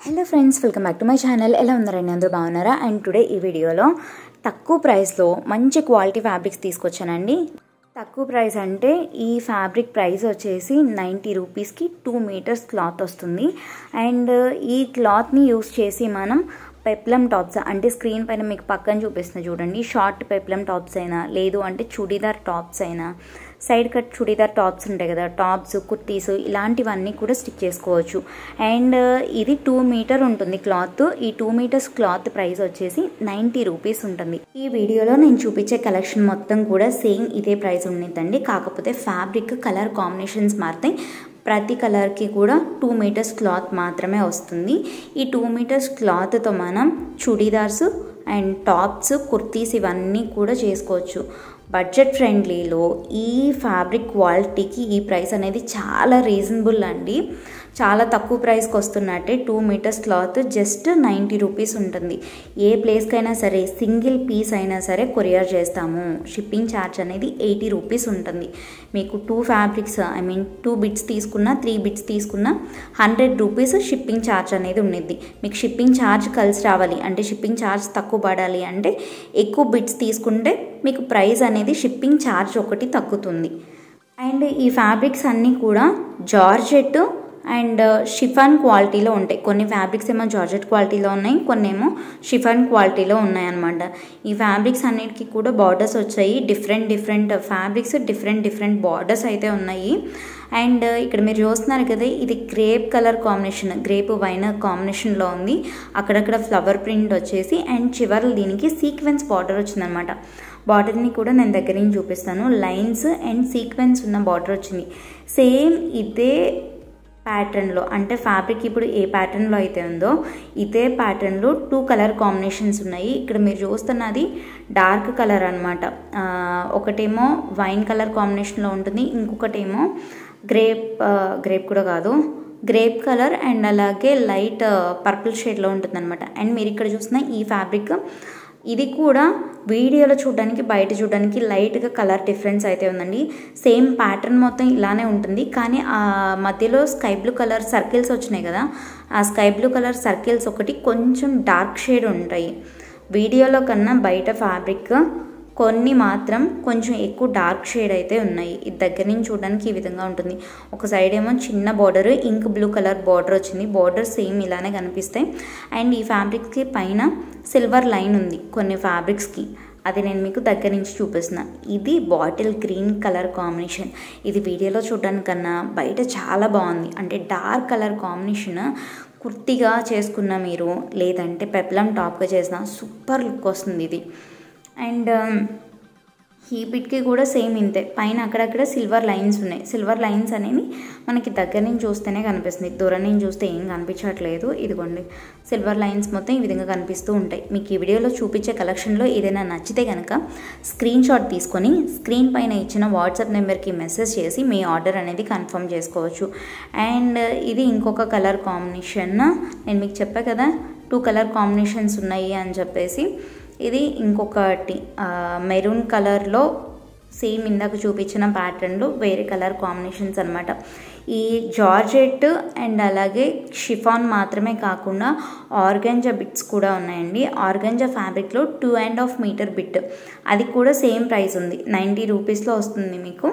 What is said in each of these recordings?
hello friends welcome back to my channel ఎలా ఉన్నారండి అందరూ బాగున్నారా అండ్ టుడే ఈ వీడియోలో తక్కువ ప్రైస్లో మంచి క్వాలిటీ ఫ్యాబ్రిక్స్ తీసుకొచ్చానండి తక్కువ ప్రైస్ అంటే ఈ ఫ్యాబ్రిక్ ప్రైస్ వచ్చేసి నైంటీ రూపీస్కి టూ మీటర్స్ క్లాత్ వస్తుంది అండ్ ఈ క్లాత్ని యూస్ చేసి మనం పెప్లం టాప్స్ అంటే స్క్రీన్ పైన మీకు పక్కన చూపిస్తుంది చూడండి షార్ట్ పెప్లం టాప్స్ అయినా లేదు అంటే చుడీదార్ టాప్స్ అయినా సైడ్ కట్ చుడీదార్ టాప్స్ ఉంటాయి కదా టాప్స్ కుర్తీస్ ఇలాంటివన్నీ కూడా స్టిచ్ చేసుకోవచ్చు అండ్ ఇది టూ మీటర్ ఉంటుంది క్లాత్ ఈ టూ మీటర్స్ క్లాత్ ప్రైస్ వచ్చేసి నైంటీ రూపీస్ ఉంటుంది ఈ వీడియోలో నేను చూపించే కలెక్షన్ మొత్తం కూడా సేమ్ ఇదే ప్రైస్ ఉండిద్దండి కాకపోతే ఫ్యాబ్రిక్ కలర్ కాంబినేషన్స్ మారుతాయి ప్రతి కలర్కి కూడా టూ మీటర్స్ క్లాత్ మాత్రమే వస్తుంది ఈ టూ మీటర్స్ క్లాత్తో మనం చుడీదార్స్ అండ్ టాప్స్ కుర్తీస్ ఇవన్నీ కూడా చేసుకోవచ్చు బడ్జెట్ ఫ్రెండ్లీలో ఈ ఫ్యాబ్రిక్ క్వాలిటీకి ఈ ప్రైస్ అనేది చాలా రీజనబుల్ అండి చాలా తక్కువ ప్రైస్కి వస్తున్నట్టే two meters cloth just ninety rupees ఉంటుంది ఏ ప్లేస్కైనా సరే సింగిల్ పీస్ అయినా సరే కొరియర్ చేస్తాము షిప్పింగ్ ఛార్జ్ అనేది ఎయిటీ రూపీస్ ఉంటుంది మీకు two fabrics I mean two bits తీసుకున్నా త్రీ బిట్స్ తీసుకున్నా హండ్రెడ్ రూపీస్ షిప్పింగ్ ఛార్జ్ అనేది ఉండిద్ది మీకు షిప్పింగ్ ఛార్జ్ కలిసి రావాలి అంటే షిప్పింగ్ ఛార్జ్ తక్కువ పడాలి అంటే ఎక్కువ బిట్స్ తీసుకుంటే మీకు ప్రైస్ అనేది షిప్పింగ్ ఛార్జ్ ఒకటి తగ్గుతుంది అండ్ ఈ ఫ్యాబ్రిక్స్ అన్నీ కూడా జార్జెట్ అండ్ షిఫాన్ క్వాలిటీలో ఉంటాయి కొన్ని ఫ్యాబ్రిక్స్ ఏమో జార్జెట్ క్వాలిటీలో ఉన్నాయి కొన్ని ఏమో షిఫాన్ క్వాలిటీలో ఉన్నాయన్నమాట ఈ ఫ్యాబ్రిక్స్ అన్నిటికీ కూడా బార్డర్స్ వచ్చాయి different different fabrics different different borders అయితే ఉన్నాయి అండ్ ఇక్కడ మీరు చూస్తున్నారు కదా ఇది grape colour combination grape wine కాంబినేషన్లో ఉంది అక్కడక్కడ ఫ్లవర్ ప్రింట్ వచ్చేసి అండ్ చివరి దీనికి సీక్వెన్స్ బార్డర్ వచ్చిందనమాట బార్డర్ని కూడా నేను దగ్గర నుంచి చూపిస్తాను లైన్స్ అండ్ సీక్వెన్స్ ఉన్న బార్డర్ వచ్చింది సేమ్ ఇదే ప్యాటర్న్లో అంటే ఫ్యాబ్రిక్ ఇప్పుడు ఏ ప్యాటర్న్లో అయితే ఉందో ఇదే ప్యాటర్న్లో టూ కలర్ కాంబినేషన్స్ ఉన్నాయి ఇక్కడ మీరు చూస్తున్నది డార్క్ కలర్ అనమాట ఒకటేమో వైన్ కలర్ కాంబినేషన్లో ఉంటుంది ఇంకొకటేమో గ్రేప్ గ్రేప్ కూడా కాదు గ్రేప్ కలర్ అండ్ అలాగే లైట్ పర్పుల్ షేడ్లో ఉంటుంది అనమాట అండ్ మీరు ఇక్కడ చూసిన ఈ ఫ్యాబ్రిక్ ఇది కూడా వీడియోలో చూడడానికి బయట చూడడానికి లైట్గా కలర్ డిఫరెన్స్ అయితే ఉందండి సేమ్ ప్యాటర్న్ మొత్తం ఇలానే ఉంటుంది కానీ ఆ మధ్యలో స్కై బ్లూ కలర్ సర్కిల్స్ వచ్చినాయి కదా ఆ స్కై బ్లూ కలర్ సర్కిల్స్ ఒకటి కొంచెం డార్క్ షేడ్ ఉంటాయి వీడియోలో కన్నా బయట ఫ్యాబ్రిక్ కొన్ని మాత్రం కొంచెం ఎక్కువ డార్క్ షేడ్ అయితే ఉన్నాయి ఇది దగ్గర నుంచి చూడడానికి ఈ విధంగా ఉంటుంది ఒక సైడ్ ఏమో చిన్న border ink blue colour border వచ్చింది బార్డర్ సేమ్ ఇలానే కనిపిస్తాయి అండ్ ఈ ఫ్యాబ్రిక్కి పైన సిల్వర్ లైన్ ఉంది కొన్ని ఫ్యాబ్రిక్స్కి అది నేను మీకు దగ్గర నుంచి చూపిస్తున్నా ఇది బాటిల్ గ్రీన్ కలర్ కాంబినేషన్ ఇది వీడియోలో చూడడానికన్నా బయట చాలా బాగుంది అంటే డార్క్ కలర్ కాంబినేషన్ కుర్తిగా చేసుకున్న మీరు లేదంటే పెప్లం టాప్గా చేసిన సూపర్ లుక్ వస్తుంది ఇది అండ్ ఈ బిట్కి కూడా సేమ్ ఇంతే పైన అక్కడక్కడ సిల్వర్ లైన్స్ ఉన్నాయి సిల్వర్ లైన్స్ అనేవి మనకి దగ్గర నుంచి చూస్తేనే కనిపిస్తుంది దూరం నుంచి చూస్తే ఏం కనిపించట్లేదు ఇదిగోండి సిల్వర్ లైన్స్ మొత్తం ఈ విధంగా కనిపిస్తూ ఉంటాయి మీకు ఈ వీడియోలో చూపించే కలెక్షన్లో ఏదైనా నచ్చితే కనుక స్క్రీన్ షాట్ తీసుకొని స్క్రీన్ పైన ఇచ్చిన వాట్సాప్ నెంబర్కి మెసేజ్ చేసి మీ ఆర్డర్ అనేది కన్ఫర్మ్ చేసుకోవచ్చు అండ్ ఇది ఇంకొక కలర్ కాంబినేషన్ నేను మీకు చెప్పా కదా టూ కలర్ కాంబినేషన్స్ ఉన్నాయి అని చెప్పేసి ఇది ఇంకొకటి మెరూన్ కలర్లో సేమ్ ఇందాక చూపించిన ప్యాటర్న్లో వేరే కలర్ కాంబినేషన్స్ అనమాట ఈ జార్జెట్ అండ్ అలాగే షిఫాన్ మాత్రమే కాకుండా ఆర్గంజా బిట్స్ కూడా ఉన్నాయండి ఆర్గంజా ఫ్యాబ్రిక్లో two and half meter bit అది కూడా సేమ్ ప్రైస్ ఉంది నైంటీ రూపీస్లో వస్తుంది మీకు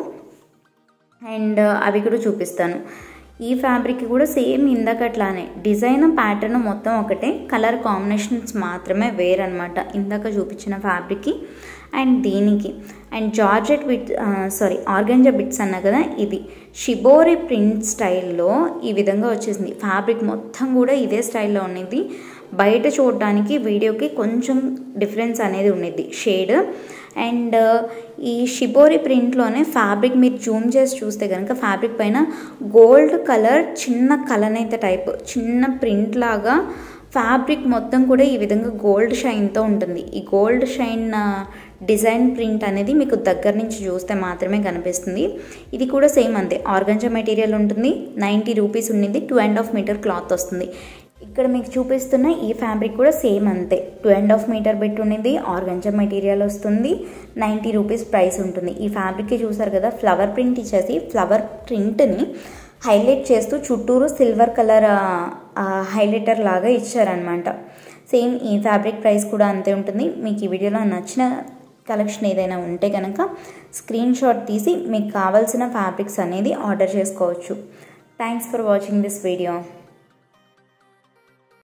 అండ్ అవి కూడా చూపిస్తాను ఈ ఫ్యాబ్రిక్ కూడా సేమ్ ఇందాకట్లానే డిజైన్ ప్యాటర్న్ మొత్తం ఒకటే కలర్ కాంబినేషన్స్ మాత్రమే వేరనమాట ఇందాక చూపించిన ఫ్యాబ్రిక్కి అండ్ దీనికి and georgette bit sorry organza bits అన్నా కదా ఇది షిబోరి ప్రింట్ స్టైల్లో ఈ విధంగా వచ్చేసింది ఫ్యాబ్రిక్ మొత్తం కూడా ఇదే స్టైల్లో ఉన్నది బయట చూడడానికి వీడియోకి కొంచెం డిఫరెన్స్ అనేది ఉన్నది షేడ్ అండ్ ఈ షిబోరి ప్రింట్లోనే ఫ్యాబ్రిక్ మీరు జూమ్ చేసి చూస్తే కనుక ఫ్యాబ్రిక్ పైన గోల్డ్ కలర్ చిన్న కలనైతే టైప్ చిన్న ప్రింట్ లాగా ఫ్యాబ్రిక్ మొత్తం కూడా ఈ విధంగా గోల్డ్ షైన్తో ఉంటుంది ఈ గోల్డ్ షైన్ డిజైన్ ప్రింట్ అనేది మీకు దగ్గర నుంచి చూస్తే మాత్రమే కనిపిస్తుంది ఇది కూడా సేమ్ అంతే ఆర్గంజా మెటీరియల్ ఉంటుంది నైంటీ రూపీస్ ఉండింది two and half meter cloth వస్తుంది ఇక్కడ మీకు చూపిస్తున్న ఈ ఫ్యాబ్రిక్ కూడా సేమ్ అంతే టూ అండ్ హాఫ్ మీటర్ పెట్టి ఉండింది ఆర్గంజా మెటీరియల్ వస్తుంది నైంటీ రూపీస్ ప్రైస్ ఉంటుంది ఈ ఫ్యాబ్రిక్కి చూసారు కదా ఫ్లవర్ ప్రింట్ ఇచ్చేసి ఫ్లవర్ ప్రింట్ని హైలైట్ చేస్తూ చుట్టూరు సిల్వర్ కలర్ హైలైటర్ లాగా ఇచ్చారనమాట సేమ్ ఈ ఫ్యాబ్రిక్ ప్రైస్ కూడా అంతే ఉంటుంది మీకు ఈ వీడియోలో నచ్చిన కలెక్షన్ ఏదైనా ఉంటే కనుక స్క్రీన్ షాట్ తీసి మీకు కావాల్సిన ఫ్యాబ్రిక్స్ అనేది ఆర్డర్ చేసుకోవచ్చు thanks for watching this video